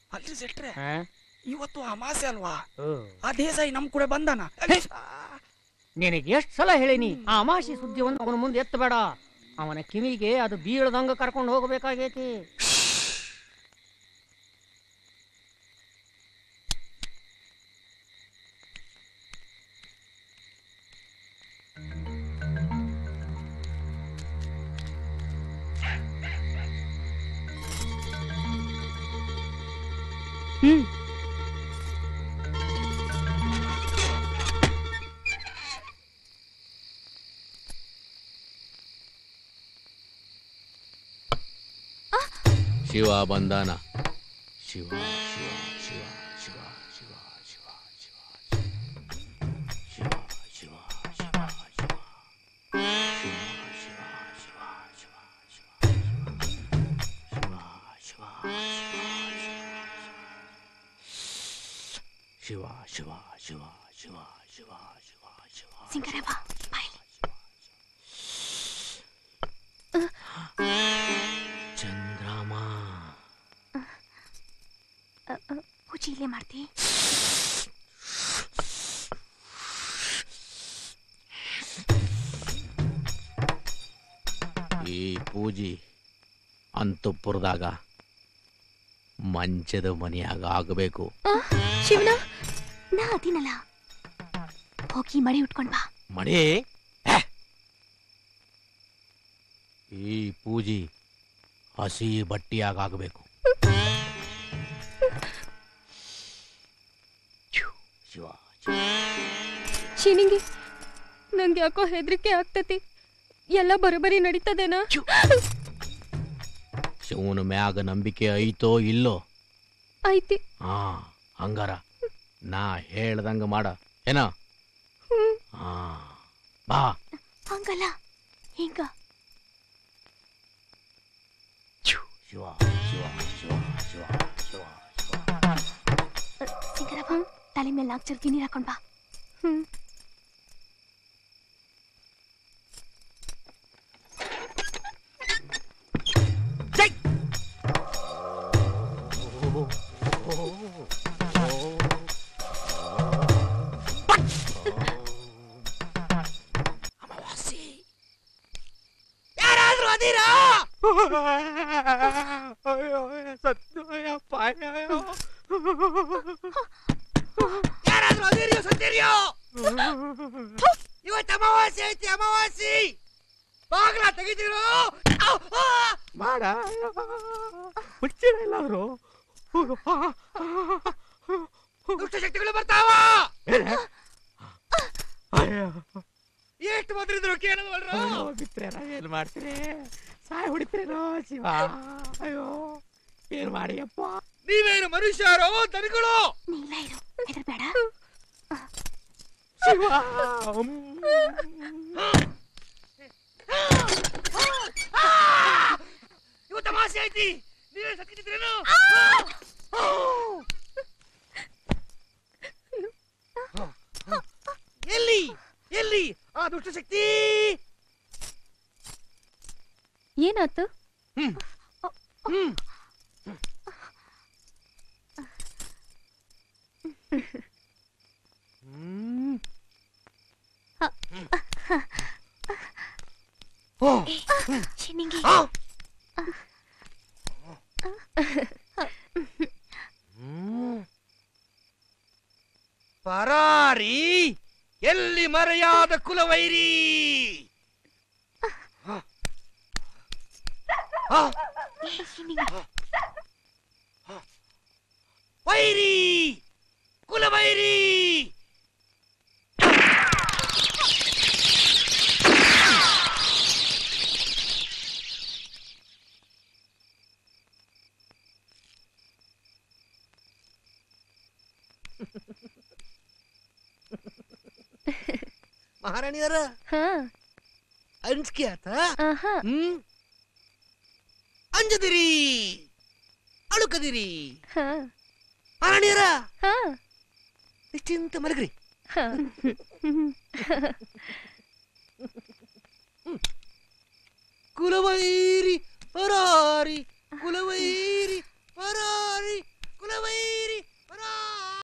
ಅಲ್ಲಿ ಸೆಟ್ರೆ ಹಾ? ಇವತ್ತು ಅಮಾಸೆ ಅಲ್ವಾ ಓ. ಆ ದೇಸಾಯಿ ನಮ್ ಕೂಡ ಬಂದಾನ ನಿನಗೆ ಎಷ್ಟು ಸಲ ಹೇಳಿನಿ ಆ ಅಮಾಸಿ ಸುದ್ದಿಯನ್ನು ಅವನ ಮುಂದೆ ಎತ್ತಬೇಡ ಅವನ ಕಿವಿಗೆ ಅದು ಬೀಳದಂಗ ಕರ್ಕೊಂಡು ಹೋಗಬೇಕಾಗೈತಿ ಹ್ಮ್ ಶಿವ ಬಂದಾನ ಶಿವ ಶಿವ ಶಿವ ಶಿವ ಶಿವ ಶಿವ ಶಿವ ಶಿವ ಶಿವ ಶಿವ ಶಿವ ಶಿವ ಶಿವ ಶಿವ ಶಿವ ಶಿವ ಶಿವ ಸಿಂಗರಪ್ಪ ಚಂದ್ರಮ ಪೂಜೆ ಇಲ್ಲೇ ಮಾಡ್ತಿ ಈ ಪೂಜಿ ಅಂತುಪುರದಾಗ ಮಂಚದ ಮನೆಯಾಗ ಆಗಬೇಕು ಆ, ಶಿವನ ನಾ ಅದಿನಲ್ಲ ಹೋಗಿ ಮಡಿ ಉಟ್ಕೊಂಡ್ ಬಾ ಮಣಿ ಹೇ. ಈ ಪೂಜಿ ಹಸಿ ಬಟ್ಟಿಯಾಗ ಆಗಬೇಕು ಶಿವ ಶಿನಿಂಗಿ ನಂಗೆ ಯಾಕೋ ಹೆದರಿಕೆ ಆಗ್ತತಿ ಎಲ್ಲ ಬರೋಬರಿ ನಡೀತದೇನಾ ಶಿವನ ಮ್ಯಾಗ ನಂಬಿಕೆ ಐತೋ ಇಲ್ಲೋ ಐತಿ ಹಾ ಹಂಗಾರ ನಾ ಹೇಳ್ದಂಗ ಮಾಡ ಏನ ಹಾ ಬಾ ಹಂಗಲ್ಲ ಹಿಂಗ ಶಿವ ಶಿವ ಶಿವ ಶಿವ ಶಿವ ಸಿಂಗರಪ್ಪ ತಲೆ ಮೇಲೆ ನಾಲ್ಕು ಚರ್ಗಿ ನೀರು ಹಾಕೊಂಡ್ ಬಾ ಹ್ಮ್ ಯಾರಾದ್ರೂ ಅದೀರಾ ಯಾರಾದ್ರೂ ಅದಿರಿಯೋ ಸತ್ತಿರಿಯೋ ಇವತ್ತು ಅಮಾವಾಸ್ಯೆ ಐತಿ ಅಮಾವಾಸ್ಯೆ ಬಾಗ್ಲ ತೆಗಿದಿರು ಮಾಡ ಹುಚ್ಚಿರ ಎಲ್ಲಾದ್ರು ದುಷ್ಟ ಶಕ್ತಿಗಳು ಬರ್ತಾವ ಎಷ್ಟು ಬಂದ್ರಿದ್ರು ಕೇಳಲ್ವಲ್ರು ಬಿಟ್ರೇನ ಏನ್ ಮಾಡ್ತೀರಿ ಸಾಯ್ ಹೊಡಿತೀರೇನೋ ಶಿವ ಅಯ್ಯೋ ಏನ್ ಮಾಡಿಯಪ್ಪ ನೀವೇನು ಮನುಷ್ಯರೋ ದನಗಳು ನೀಲ ಇರು ಹೆದರ್ಬೇಡ ಶಿವ ಇವತ್ತು ಅಮಾವಾಸ್ಯೆ ಐತಿ ನೀವೇ ಸತ್ತಿದ್ರೇನು ಎಲ್ಲಿ ಎಲ್ಲಿ ಆ ದುಷ್ಟಶಕ್ತಿ ಏನಾತು ಹ್ಮ್ ಹ್ಮ್ ಓ ಶಿನಿಂಗಿ ಆ ಪರಾರಿ ಎಲ್ಲಿ ಮರೆಯಾದ ಕುಲವೈರಿ ಆ, ಶಿನಿಂಗಿ ವೈರಿ ಕುಲವೈರಿ ಮಹಾರಾಣಿಯರ ಹಾ ಅಂಜಿಕೆ ಆತ ಆಹಾ ಹ್ಮ್ ಅಂಜದಿರಿ ಅಳುಕದಿರಿ ಹಾ ಮಹಾರಾಣಿಯರ ಹಾ ನಿಶ್ಚಿಂತ ಮಲಗ್ರಿ ಹಾ ಕುಲವೈರಿ